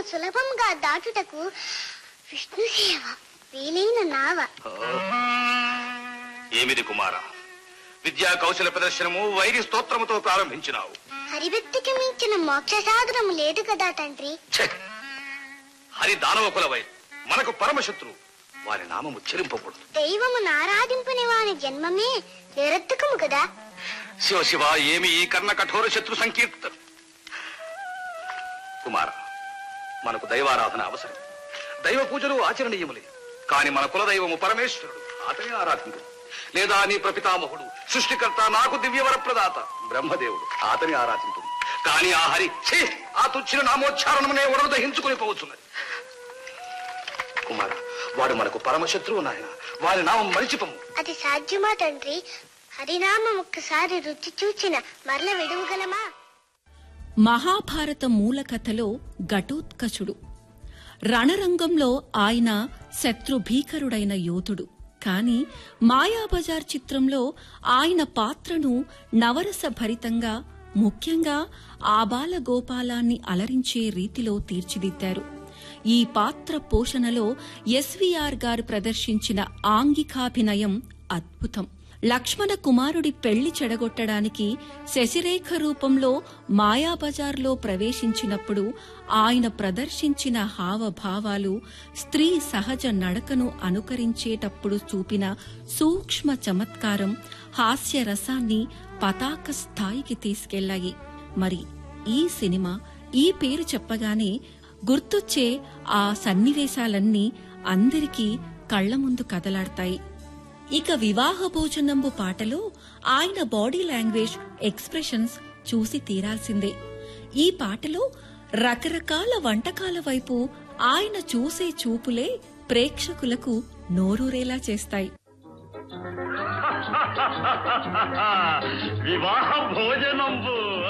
సులభంగా దాటుటకు విష్ణు సేవ వీలైన నావ ఏమిది కుమార విద్యా కౌశల ప్రదర్శనము వైరి స్తోత్రముతో ప్రారంభించినావు హరిభక్తికి మించిన మోక్ష సాధనము లేదు కదా తండ్రి ఛే! హరి దానవ కులవై మనకు పరమశత్రు వారి నామము చెరింపకూడదు దైవమును ఆరాధింపని వాని జన్మమే నిరర్థకము కదా శివ శివ ఏమి ఈ కర్ణ కఠోర శత్రు సంకీర్తన కుమార మనకు దైవారాధన అవసరం దైవ పూజలు ఆచరణీయములే కాని మన కులదైవము పరమేశ్వరుడు అతనే ఆరాధించు లేదా నీ ప్రపితామహుడు సృష్టికర్త నాకు దివ్యవర ప్రదాత బ్రహ్మదేవుడు అతని ఆరాధించు కాని ఆ హరి ఛీ! ఆ తుచ్చిన నామోచ్చారణమునే ఉడలు దహించుకుని పోవచ్చున్నది కుమార వాడు మనకు పరమశత్రువు నాయన వారి నామం మరిచిపము అది సాధ్యమా తండ్రి హరినామం ఒక్కసారి రుచి చూచిన మరల విడువగలమా మహాభారత మూల కథలో ఘటోత్కచుడు రణరంగంలో ఆయన శత్రుభీకరుడైన యోధుడు కాని మాయాబజార్ చిత్రంలో ఆయన పాత్రను నవరస భరితంగా ముఖ్యంగా ఆబాల గోపాలాన్ని అలరించే రీతిలో తీర్చిదిద్దారు ఈ పాత్ర పోషణలో ఎస్వీఆర్ గారు ప్రదర్శించిన ఆంగికాభినయం అద్భుతం లక్ష్మణ కుమారుడి పెళ్లి చెడగొట్టడానికి శశిరేఖ రూపంలో మాయాబజార్లో ప్రవేశించినప్పుడు ఆయన ప్రదర్శించిన హావభావాలు స్త్రీ సహజ నడకను అనుకరించేటప్పుడు చూపిన సూక్ష్మ చమత్కారం హాస్యరసాన్ని పతాక స్థాయికి తీసుకెళ్లాయి మరి ఈ సినిమా ఈ పేరు చెప్పగానే గుర్తొచ్చే ఆ సన్నివేశాలన్నీ అందరికీ కళ్ల ముందు కదలాడతాయి ఇక వివాహ భోజనంబు పాటలో ఆయన బాడీ లాంగ్వేజ్ ఎక్స్ప్రెషన్స్ చూసి తీరాల్సిందే ఈ పాటలో రకరకాల వంటకాల వైపు ఆయన చూసే చూపులే ప్రేక్షకులకు నోరూరేలా చేస్తాయి వివాహ భోజనంబు